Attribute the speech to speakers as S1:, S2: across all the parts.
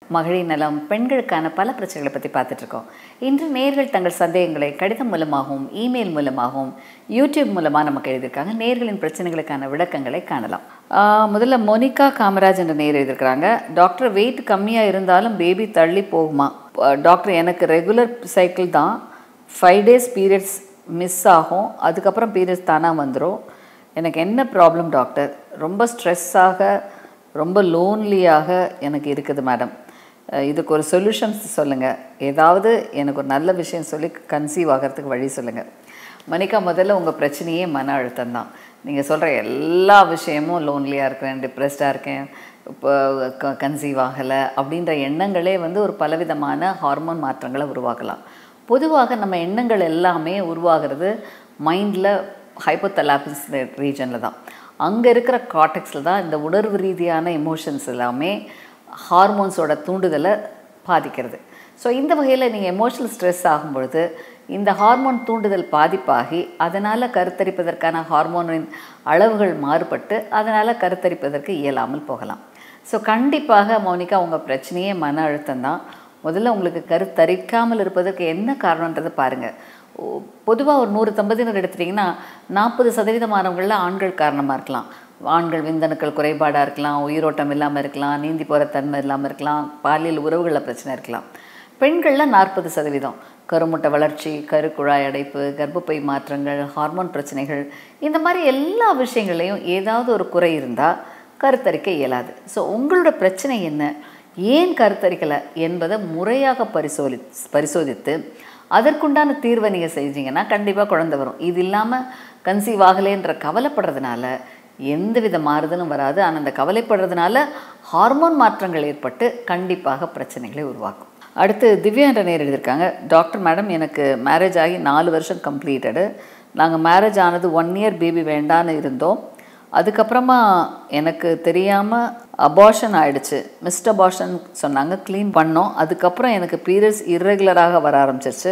S1: மகளிர் நலம் பெண்களுக்கான பல பிரச்சனைகளை பற்றி பார்த்துட்ருக்கோம் இன்று நேர்கள் தங்கள் சந்தேகங்களை கடிதம் மூலமாகவும் இமெயில் மூலமாகவும் யூடியூப் மூலமாக நமக்கு எழுதியிருக்காங்க நேர்களின் பிரச்சனைகளுக்கான விளக்கங்களை காணலாம் ஆஹ் முதல்ல மோனிகா காமராஜ் என்ற நேர் எழுதியிருக்கிறாங்க டாக்டர் வெயிட் கம்மியாக இருந்தாலும் பேபி தள்ளி போகுமா அஹ் டாக்டர் எனக்கு ரெகுலர் சைக்கிள் தான் ஃபைவ் டேஸ் பீரியட்ஸ் மிஸ் ஆகும் அதுக்கப்புறம் பீரியட்ஸ் தானாக வந்துடும் எனக்கு என்ன ப்ராப்ளம் டாக்டர் ரொம்ப ஸ்ட்ரெஸ்ஸாக ரொம்ப லோன்லியாக எனக்கு இருக்குது மேடம் அஹ் இதுக்கு ஒரு சொல்யூஷன்ஸ் சொல்லுங்கள் ஏதாவது எனக்கு ஒரு நல்ல விஷயம் சொல்லி கன்சீவ் ஆகிறதுக்கு வழி சொல்லுங்கள் மணிக்கா முதல்ல உங்கள் பிரச்சனையே மன அழுத்தம் தான் நீங்கள் சொல்கிற எல்லா விஷயமும் லோன்லியாக இருக்கிறேன் டிப்ரெஸ்டாக இருக்கேன் இப்போ க கன்சீவ் ஆகலை அப்படின்ற எண்ணங்களே வந்து ஒரு பலவிதமான ஹார்மோன் மாற்றங்களை உருவாக்கலாம் பொதுவாக நம்ம எண்ணங்கள் எல்லாமே உருவாகிறது மைண்டில் ஹைப்போதலாபிஸ் ரீஜனில் தான் அங்கே இருக்கிற காட்டெக்ஸில் தான் இந்த உணர்வு ரீதியான எமோஷன்ஸ் எல்லாமே ஹார்மோன்ஸோட தூண்டுதலை பாதிக்கிறது ஸோ இந்த வகையில் நீங்கள் எமோஷனல் ஸ்ட்ரெஸ் ஆகும்பொழுது இந்த ஹார்மோன் தூண்டுதல் பாதிப்பாகி அதனால் கருத்தரிப்பதற்கான ஹார்மோனின் அளவுகள் மாறுபட்டு அதனால் கருத்தரிப்பதற்கு இயலாமல் போகலாம் ஸோ கண்டிப்பாக மௌனிகா உங்கள் பிரச்சனையே மன அழுத்தம் தான் முதல்ல உங்களுக்கு கருத்தரிக்காமல் இருப்பதற்கு என்ன காரணன்றதை பாருங்கள் பொதுவாக ஒரு நூறு தம்பதியினர் எடுத்துட்டிங்கன்னா நாற்பது சதவீதமானவங்களில் ஆண்கள் காரணமாக இருக்கலாம் ஆண்கள் விந்தணுக்கள் குறைபாடாக இருக்கலாம் உயிரோட்டம் இல்லாமல் இருக்கலாம் நீந்தி போகிற தன்மை இல்லாமல் இருக்கலாம் பாலியல் உறவுகளில் பிரச்சனை இருக்கலாம் பெண்களில் நாற்பது சதவீதம் கருமுட்டை வளர்ச்சி கருக்குழாய் அடைப்பு கர்ப்பப்பை மாற்றங்கள் ஹார்மோன் பிரச்சனைகள் இந்த மாதிரி எல்லா விஷயங்களையும் ஏதாவது ஒரு குறை இருந்தால் கருத்தரிக்க இயலாது ஸோ உங்களோட பிரச்சனை என்ன ஏன் கருத்தரிக்கலை என்பதை முறையாக பரிசோதி பரிசோதித்து அதற்குண்டான தீர்வை நீங்கள் செஞ்சீங்கன்னா கண்டிப்பாக குழந்தை வரும் இது இல்லாமல் கன்சீவ் ஆகலைன்ற கவலைப்படுறதுனால எந்தவித மாறுதலும் வராது ஆனால் அந்த கவலைப்படுறதுனால ஹார்மோன் மாற்றங்கள் ஏற்பட்டு கண்டிப்பாக பிரச்சனைகளை உருவாக்கும் அடுத்து திவ்யா என்ற நேர் எழுதியிருக்காங்க டாக்டர் மேடம் எனக்கு மேரேஜ் ஆகி நாலு வருஷம் கம்ப்ளீட்டடு நாங்கள் மேரேஜ் ஆனது ஒன் இயர் பேபி வேண்டான்னு இருந்தோம் அதுக்கப்புறமா எனக்கு தெரியாமல் அபார்ஷன் ஆயிடுச்சு மிஸ்ட் அபார்ஷன் சொன்னாங்க க்ளீன் பண்ணோம் அதுக்கப்புறம் எனக்கு பீரியட்ஸ் இர்ரெகுலராக வர ஆரம்பிச்சிருச்சு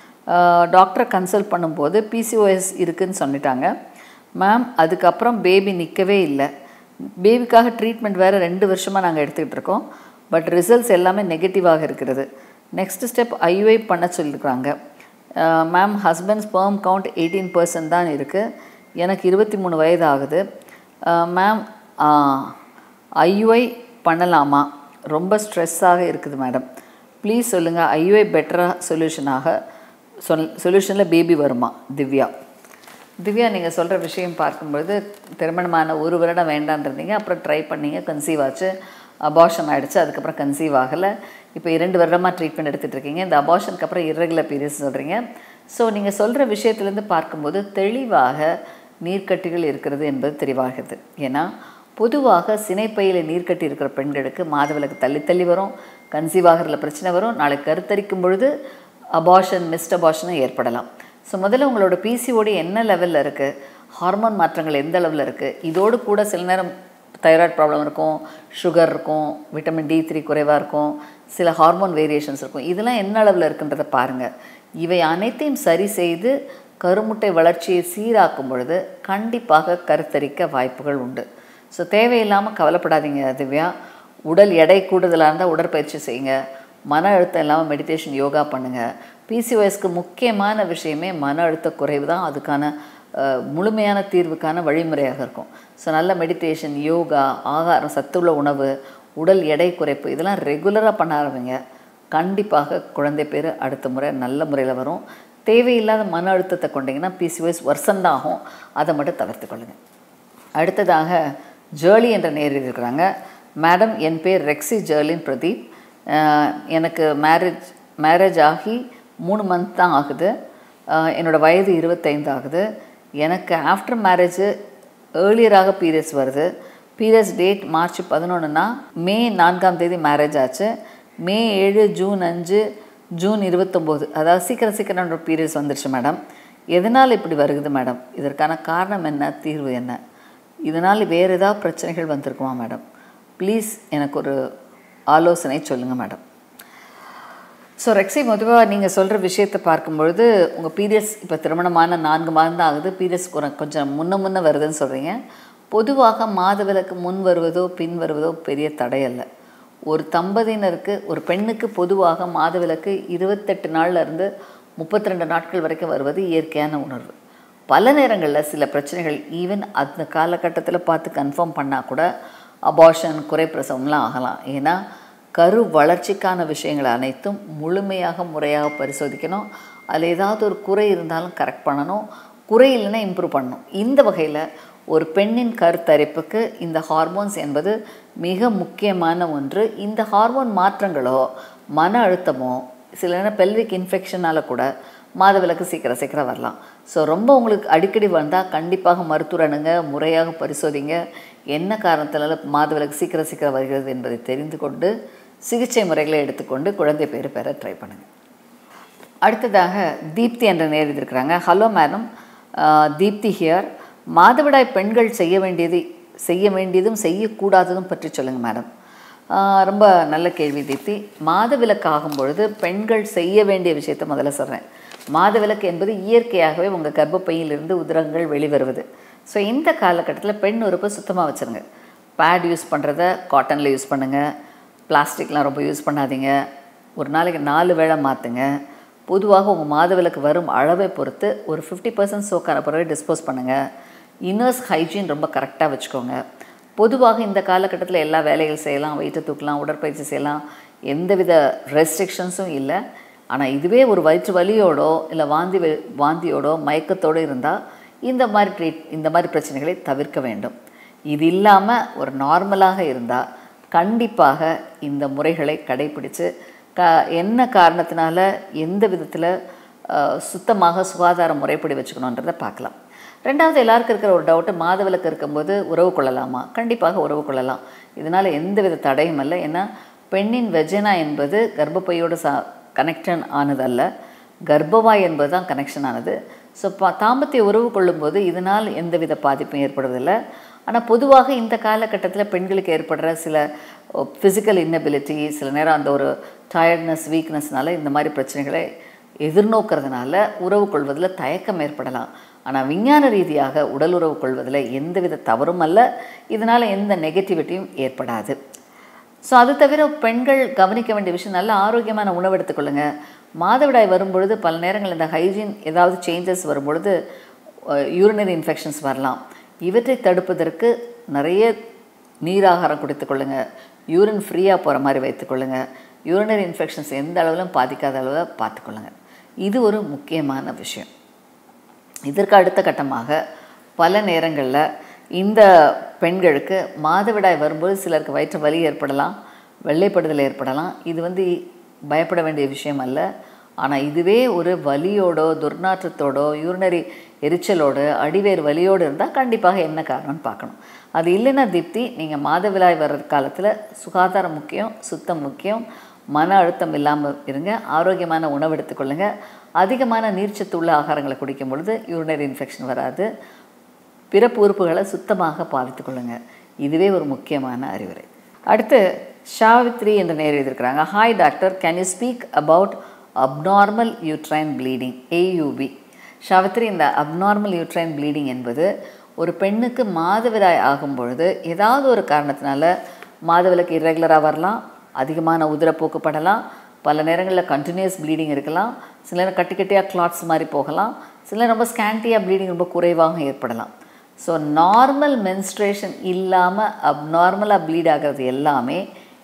S1: டாக்டரை கன்சல்ட் பண்ணும்போது பிசிஓஎஸ் இருக்குதுன்னு சொல்லிட்டாங்க மேம் அதுக்கப்புறம் பேபி நிற்கவே இல்லை பேபிக்காக ட்ரீட்மெண்ட் வேறு ரெண்டு வருஷமாக நாங்கள் எடுத்துக்கிட்டு இருக்கோம் பட் ரிசல்ட்ஸ் எல்லாமே நெகட்டிவாக இருக்கிறது நெக்ஸ்ட் ஸ்டெப் ஐயுஐ பண்ண சொல்லியிருக்கிறாங்க ma'am husband sperm count eighteen percent தான் இருக்குது எனக்கு இருபத்தி மூணு வயது ஆகுது மேம் ஐயுஐ பண்ணலாமா ரொம்ப ஸ்ட்ரெஸ்ஸாக இருக்குது மேடம் ப்ளீஸ் சொல்லுங்கள் ஐயுஐ பெட்டராக சொல்யூஷனாக சொல் சொல்யூஷனில் பேபி வருமா திவ்யா திவ்யா நீங்கள் சொல்கிற விஷயம் பார்க்கும்பொழுது திருமணமான ஒரு வருடம் வேண்டான்றீங்க அப்புறம் ட்ரை பண்ணீங்க கன்சீவ் ஆச்சு அபார்ஷன் ஆகிடுச்சு அதுக்கப்புறம் கன்சீவ் ஆகலை இப்போ இரண்டு வருடமாக ட்ரீட்மெண்ட் எடுத்துகிட்டு இருக்கீங்க இந்த அபார்ஷனுக்கு அப்புறம் இரகுலர் பீரியட்ஸ் சொல்கிறீங்க ஸோ நீங்கள் சொல்கிற விஷயத்துலேருந்து பார்க்கும்போது தெளிவாக நீர்க்கட்டிகள் இருக்கிறது என்பது தெளிவாகிறது ஏன்னா பொதுவாக சினைப்பையில் நீர்க்கட்டி இருக்கிற பெண்களுக்கு மாதவிலக்கு தள்ளி தள்ளி வரும் கன்சீவ் ஆகிறதுல பிரச்சனை வரும் நாளைக்கு கருத்தரிக்கும் பொழுது அபார்ஷன் மிஸ்ட் அபார்ஷனும் ஏற்படலாம் ஸோ முதல்ல உங்களோட பிசிஓடி என்ன லெவலில் இருக்குது ஹார்மோன் மாற்றங்கள் எந்த அளவில் இருக்குது இதோடு கூட சில நேரம் தைராய்டு ப்ராப்ளம் இருக்கும் சுகர் இருக்கும் விட்டமின் டி த்ரீ குறைவாக இருக்கும் சில ஹார்மோன் வேரியேஷன்ஸ் இருக்கும் இதெல்லாம் என்ன அளவில் இருக்குன்றதை பாருங்கள் இவை அனைத்தையும் சரி செய்து கருமுட்டை வளர்ச்சியை சீராக்கும் பொழுது கண்டிப்பாக கருத்தரிக்க வாய்ப்புகள் உண்டு ஸோ தேவையில்லாமல் கவலைப்படாதீங்க திவ்யா உடல் எடை கூடுதலாக இருந்தால் உடற்பயிற்சி செய்யுங்க மன அழுத்தம் இல்லாமல் மெடிடேஷன் யோகா பண்ணுங்கள் பிசிஓஎஸ்க்கு முக்கியமான விஷயமே மன அழுத்த குறைவு தான் அதுக்கான முழுமையான தீர்வுக்கான வழிமுறையாக இருக்கும் ஸோ நல்ல மெடிடேஷன் யோகா ஆகாரம் சத்துள்ள உணவு உடல் எடை குறைப்பு இதெல்லாம் ரெகுலராக பண்ண ஆரம்பிங்க கண்டிப்பாக குழந்தை பேர் அடுத்த முறை நல்ல முறையில் வரும் தேவையில்லாத மன அழுத்தத்தை கொண்டீங்கன்னா பிசிஓஎஸ் வருஷம்தான் ஆகும் அதை மட்டும் தவிர்த்து கொள்ளுங்கள் அடுத்ததாக ஜேர்லி என்ற நேர் இருக்கிறாங்க மேடம் என் பேர் ரெக்ஸி ஜேர்லின் பிரதீப் எனக்கு மேரேஜ் மேரேஜ் ஆகி மூணு மந்த் தான் ஆகுது என்னோடய வயது இருபத்தைந்து ஆகுது எனக்கு ஆஃப்டர் மேரேஜு ஏர்லியராக பீரியட்ஸ் வருது பீரியட்ஸ் டேட் மார்ச் பதினொன்றுனா மே நான்காம் தேதி மேரேஜ் ஆச்சு மே ஏழு ஜூன் அஞ்சு ஜூன் இருபத்தொம்போது அதாவது சீக்கிரம் சீக்கிரம் என்னோட பீரியட்ஸ் வந்துருச்சு மேடம் எதனால் இப்படி வருகுது மேடம் இதற்கான காரணம் என்ன தீர்வு என்ன இதனால் வேறு ஏதாவது பிரச்சனைகள் வந்திருக்குமா மேடம் ப்ளீஸ் எனக்கு ஒரு ஆலோசனை சொல்லுங்கள் மேடம் ஸோ ரெக்ஸி பொதுவாக நீங்கள் சொல்கிற விஷயத்தை பார்க்கும்பொழுது உங்கள் பீரியட்ஸ் இப்போ திருமணமான நான்கு மாதம் தான் ஆகுது பீரியட்ஸ் கொஞ்சம் முன்ன முன்ன வருதுன்னு சொல்கிறீங்க பொதுவாக மாதவிலக்கு முன் வருவதோ பின் வருவதோ பெரிய தடை அல்ல ஒரு தம்பதியினருக்கு ஒரு பெண்ணுக்கு பொதுவாக மாதவிலக்கு இருபத்தெட்டு நாள்ல இருந்து முப்பத்தி ரெண்டு நாட்கள் வரைக்கும் வருவது இயற்கையான உணர்வு பல நேரங்களில் சில பிரச்சனைகள் ஈவன் அந்த காலகட்டத்தில் பார்த்து கன்ஃபார்ம் பண்ணால் கூட அபார்ஷன் குறைப்பிரசவம்லாம் ஆகலாம் ஏன்னா கரு வளர்ச்சிக்கான விஷயங்கள் அனைத்தும் முழுமையாக முறையாக பரிசோதிக்கணும் அதில் ஏதாவது ஒரு குறை இருந்தாலும் கரெக்ட் பண்ணணும் குறை இல்லைன்னா இம்ப்ரூவ் பண்ணணும் இந்த வகையில் ஒரு பெண்ணின் கருத்தரிப்புக்கு இந்த ஹார்மோன்ஸ் என்பது மிக முக்கியமான ஒன்று இந்த ஹார்மோன் மாற்றங்களோ மன அழுத்தமோ சில நேரம் பெல்விக் இன்ஃபெக்ஷனால் கூட மாதவிலக்கு சீக்கிரம் சீக்கிரம் வரலாம் ஸோ ரொம்ப உங்களுக்கு அடிக்கடி வந்தால் கண்டிப்பாக மருத்துவர் அணுங்க முறையாக பரிசோதிங்க என்ன காரணத்தினால மாதவிலக்கு சீக்கிரம் சீக்கிரம் வருகிறது என்பதை தெரிந்து கொண்டு சிகிச்சை முறைகளை எடுத்துக்கொண்டு குழந்தை பேர் பெற ட்ரை பண்ணுங்கள் அடுத்ததாக தீப்தி என்ற நேர் இருக்கிறாங்க ஹலோ மேடம் தீப்தி ஹியர் மாதவிடாய் பெண்கள் செய்ய வேண்டியது செய்ய வேண்டியதும் செய்யக்கூடாததும் பற்றி சொல்லுங்கள் மேடம் ஆஹ் ரொம்ப நல்ல கேள்வி தீப்தி மாதவிலக்கு ஆகும் பொழுது பெண்கள் செய்ய வேண்டிய விஷயத்தை முதல்ல சொல்கிறேன் மாதவிலக்கு என்பது இயற்கையாகவே உங்கள் கர்ப்பப்பையிலிருந்து உதிரங்கள் வெளிவருவது ஸோ இந்த காலகட்டத்தில் பெண் உறுப்பை சுத்தமாக வச்சுருங்க பேட் யூஸ் பண்ணுறத காட்டனில் யூஸ் பண்ணுங்கள் பிளாஸ்டிக்லாம் ரொம்ப யூஸ் பண்ணாதீங்க ஒரு நாளைக்கு நாலு வேளை மாற்றுங்க பொதுவாக உங்கள் மாதவிலக்கு வரும் அளவை பொறுத்து ஒரு ஃபிஃப்டி பர்சன்ட் சோக்கான பிறகு டிஸ்போஸ் பண்ணுங்கள் இன்னர்ஸ் ஹைஜீன் ரொம்ப கரெக்டாக வச்சுக்கோங்க பொதுவாக இந்த காலகட்டத்தில் எல்லா வேலைகள் செய்யலாம் வெயிட்டை தூக்கலாம் உடற்பயிற்சி செய்யலாம் எந்தவித ரெஸ்ட்ரிக்ஷன்ஸும் இல்லை ஆனால் இதுவே ஒரு வயிற்று வலியோடோ இல்லை வாந்தி வெ- வாந்தியோடோ மயக்கத்தோடு இருந்தால் இந்த மாதிரி ட்ரீட் இந்த மாதிரி பிரச்சனைகளை தவிர்க்க வேண்டும் இது இல்லாமல் ஒரு நார்மலாக இருந்தால் கண்டிப்பாக இந்த முறைகளை கடைபிடிச்சு க என்ன காரணத்தினால எந்த விதத்தில் சுத்தமாக சுகாதார முறைப்படி வச்சுக்கணுன்றதை பார்க்கலாம் ரெண்டாவது எல்லாருக்கும் இருக்கிற ஒரு டவுட்டு மாதவிலக்கு இருக்கும்போது உறவு கொள்ளலாமா கண்டிப்பாக உறவு கொள்ளலாம் இதனால் எந்தவித தடையும் இல்லை ஏன்னா பெண்ணின் வெஜனா என்பது கர்ப்பப்பையோடு சா கனெக்ஷன் ஆனதல்ல கர்ப்பவாய் என்பது தான் கனெக்ஷன் ஆனது ஸோ பா தாம்பத்திய உறவு கொள்ளும்போது இதனால் எந்தவித பாதிப்பும் ஏற்படுவதில்லை ஆனால் பொதுவாக இந்த காலகட்டத்தில் பெண்களுக்கு ஏற்படுற சில ஃபிசிக்கல் இன்னபிலிட்டி சில நேரம் அந்த ஒரு டயர்ட்னஸ் வீக்னஸ்னால இந்த மாதிரி பிரச்சனைகளை எதிர்நோக்கிறதுனால உறவு கொள்வதில் தயக்கம் ஏற்படலாம் ஆனால் விஞ்ஞான ரீதியாக உடல் உறவு கொள்வதில் எந்தவித தவறும் அல்ல இதனால் எந்த நெகட்டிவிட்டியும் ஏற்படாது ஸோ அது தவிர பெண்கள் கவனிக்க வேண்டிய விஷயம் நல்ல ஆரோக்கியமான உணவு எடுத்துக்கொள்ளுங்க மாதவிடாய் வரும்பொழுது பல நேரங்கள் இந்த ஹைஜீன் ஏதாவது சேஞ்சஸ் வரும்பொழுது யூரினரி இன்ஃபெக்ஷன்ஸ் வரலாம் இவற்றை தடுப்பதற்கு நிறைய நீராகாரம் குடித்துக்கொள்ளுங்க யூரின் ஃப்ரீயாக போகிற மாதிரி வைத்துக்கொள்ளுங்க யூரினரி இன்ஃபெக்ஷன்ஸ் எந்த அளவிலும் பாதிக்காத அளவில் பார்த்துக்கொள்ளுங்க இது ஒரு முக்கியமான விஷயம் இதற்கு அடுத்த கட்டமாக பல நேரங்களில் இந்த பெண்களுக்கு மாதவிடாய் வரும்போது சிலருக்கு வயிற்று வலி ஏற்படலாம் வெள்ளைப்படுதல் ஏற்படலாம் இது வந்து பயப்பட வேண்டிய விஷயம் அல்ல ஆனால் இதுவே ஒரு வலியோடோ துர்நாற்றத்தோடோ யூரினரி எரிச்சலோடு அடிவேர் வலியோடு இருந்தால் கண்டிப்பாக என்ன காரணம்னு பார்க்கணும் அது இல்லைன்னா தீப்தி நீங்கள் மாதவிடாய் வர்ற காலத்தில் சுகாதாரம் முக்கியம் சுத்தம் முக்கியம் மன அழுத்தம் இல்லாமல் இருங்க ஆரோக்கியமான உணவு எடுத்துக்கொள்ளுங்க அதிகமான நீர்ச்சத்து உள்ள ஆகாரங்களை குடிக்கும் பொழுது யூரினரி இன்ஃபெக்ஷன் வராது பிறப்பு உறுப்புகளை சுத்தமாக பாவித்துக் கொள்ளுங்க இதுவே ஒரு முக்கியமான அறிவுரை அடுத்து ஷாவித்ரி என்ற நேர் எழுதியிருக்கிறாங்க hi doctor can you speak about abnormal uterine bleeding AUB Savitri இந்த அப்நார்மல் யூட்ரைன் ப்ளீடிங் என்பது ஒரு பெண்ணுக்கு மாதவிடாய் ஆகும் பொழுது ஏதாவது ஒரு காரணத்தினால மாதவிலக்கு இரெகுலராக வரலாம் அதிகமான உதிரப்போக்கு படலாம் பல நேரங்களில் கண்டினியூஸ் ப்ளீடிங் இருக்கலாம் சில நேரம் கட்டி கட்டியாக கிளாட்ஸ் மாதிரி போகலாம் சில நேரம் ரொம்ப ஸ்கேண்டியாக ப்ளீடிங் ரொம்ப குறைவாக ஏற்படலாம் ஸோ நார்மல் மென்ஸ்ட்ரேஷன் இல்லாமல் அப்நார்மலாக ப்ளீட் ஆகிறது எல்லாமே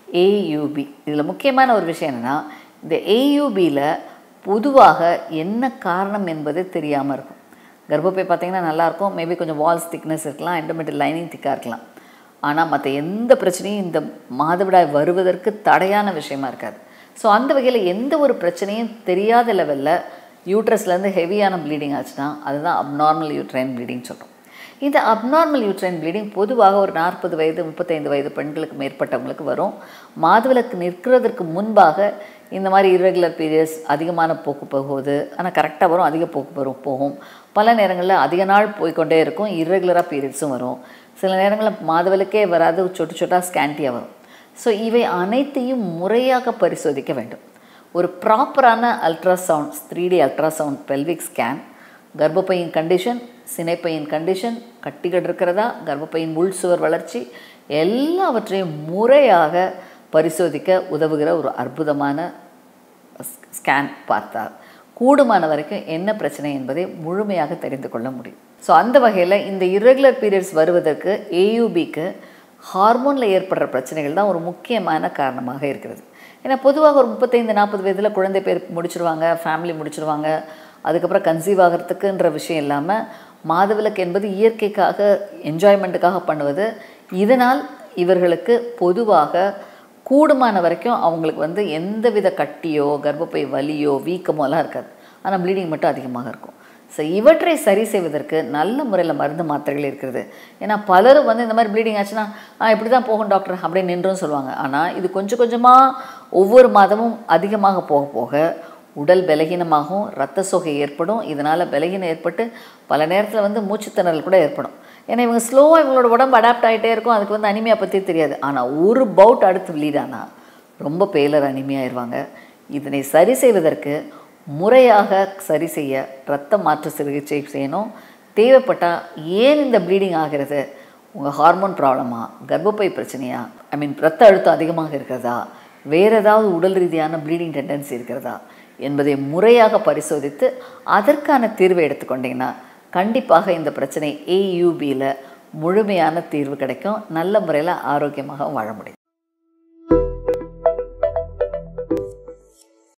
S1: ஏயூபி இதில் முக்கியமான ஒரு விஷயம் என்னென்னா இந்த ஏயூபியில் பொதுவாக என்ன காரணம் என்பது தெரியாமல் இருக்கும் கர்ப்பப்பை பார்த்தீங்கன்னா நல்லாயிருக்கும் மேபி கொஞ்சம் வால்ஸ் திக்னஸ் இருக்கலாம் எண்டோமெட்ரியல் லைனிங் திக்காக இருக்கலாம் ஆனால் மற்ற எந்த பிரச்சனையும் இந்த மாதவிடாய் வருவதற்கு தடையான விஷயமா இருக்காது ஸோ அந்த வகையில் எந்த ஒரு பிரச்சனையும் தெரியாத லெவலில் யூட்ரஸ்லேருந்து ஹெவியான ப்ளீடிங் ஆச்சுன்னா அதுதான் அப்நார்மல் யூட்ரைன் ப்ளீடிங் சொல்கிறோம் இந்த அப்நார்மல் யூட்ரைன் ப்ளீடிங் பொதுவாக ஒரு நாற்பது வயது முப்பத்தைந்து வயது பெண்களுக்கு மேற்பட்டவங்களுக்கு வரும் மாதவிலக்கு நிற்கிறதற்கு முன்பாக இந்த மாதிரி irregular பீரியட்ஸ் அதிகமான போக்கு போகுது ஆனால் கரெக்டாக வரும் அதிக போக்கு வரும் போகும் பல நேரங்களில் அதிக நாள் போய்க்கொண்டே இருக்கும் irregular பீரியட்ஸும் வரும் சில நேரங்களில் மாதவிலக்கே வராது சொட்டு சொட்டாக ஸ்கேண்டியாக வரும் ஸோ இவை அனைத்தையும் முறையாக பரிசோதிக்க வேண்டும் ஒரு ப்ராப்பரான ultrasound three D ultrasound pelvic scan கர்ப்பப்பையின் கண்டிஷன் சினைப்பையின் கண்டிஷன் கட்டிகள் இருக்கிறதா கர்ப்பப்பையின் உள் சுவர் வளர்ச்சி எல்லாவற்றையும் முறையாக பரிசோதிக்க உதவுகிற ஒரு அற்புதமான ஸ்கேன் பார்த்தால் கூடுமான வரைக்கும் என்ன பிரச்சனை என்பதை முழுமையாக தெரிந்து கொள்ள முடியும் ஸோ அந்த வகையில் இந்த irregular பீரியட்ஸ் வருவதற்கு ஏயூபிக்கு ஹார்மோனில் ஏற்படுற பிரச்சனைகள் தான் ஒரு முக்கியமான காரணமாக இருக்கிறது ஏன்னா பொதுவாக ஒரு முப்பத்தைந்து நாற்பது வயதில் குழந்தை பேர் முடிச்சிருவாங்க ஃபேமிலி முடிச்சிருவாங்க அதுக்கப்புறம் கன்சீவ் ஆகிறதுக்குன்ற விஷயம் இல்லாமல் மாதவிலக்கு என்பது இயற்கைக்காக என்ஜாய்மெண்ட்டுக்காக பண்ணுவது இதனால் இவர்களுக்கு பொதுவாக கூடுமான வரைக்கும் அவங்களுக்கு வந்து எந்தவித கட்டியோ கர்ப்பப்பை வலியோ வீக்கமோலாம் இருக்காது ஆனால் ப்ளீடிங் மட்டும் அதிகமாக இருக்கும் ஸோ இவற்றை சரி செய்வதற்கு நல்ல முறையில் மருந்து மாத்திரைகள் இருக்கிறது ஏன்னா பலரும் வந்து இந்த மாதிரி ப்ளீடிங் ஆச்சுன்னா ஆ இப்படி தான் போகும் டாக்டர் அப்படின்னு நின்றும் சொல்லுவாங்க ஆனால் இது கொஞ்சம் கொஞ்சமாக ஒவ்வொரு மாதமும் அதிகமாக போக போக உடல் பலகீனமாகும் ரத்த சோகை ஏற்படும் இதனால் பலகீனம் ஏற்பட்டு பல நேரத்தில் வந்து மூச்சுத்திணறல் கூட ஏற்படும் ஏன்னா இவங்க ஸ்லோவாக இவங்களோட உடம்பு அடாப்ட் ஆகிட்டே இருக்கும் அதுக்கு வந்து அனிமியா பற்றி தெரியாது ஆனால் ஒரு பவுட் அடுத்து bleed ஆனா ரொம்ப பேலர் அனிமியாயிருவாங்க இதனை சரி செய்வதற்கு முறையாக சரி செய்ய இரத்த மாற்று சிகிச்சை செய்யணும் தேவைப்பட்டால் ஏன் இந்த ப்ளீடிங் ஆகிறது உங்கள் ஹார்மோன் ப்ராப்ளமா கர்ப்பப்பை பிரச்சனையா ஐ மீன் ரத்த அழுத்தம் அதிகமாக இருக்கிறதா வேறு ஏதாவது உடல் ரீதியான ப்ளீடிங் டெண்டன்சி இருக்கிறதா என்பதை முறையாக பரிசோதித்து அதற்கான தீர்வை எடுத்துக்கொண்டீங்கன்னா கண்டிப்பாக இந்த பிரச்சனை ஏயூபியில் முழுமையான தீர்வு கிடைக்கும் நல்ல முறையில் ஆரோக்கியமாக வாழ முடியும்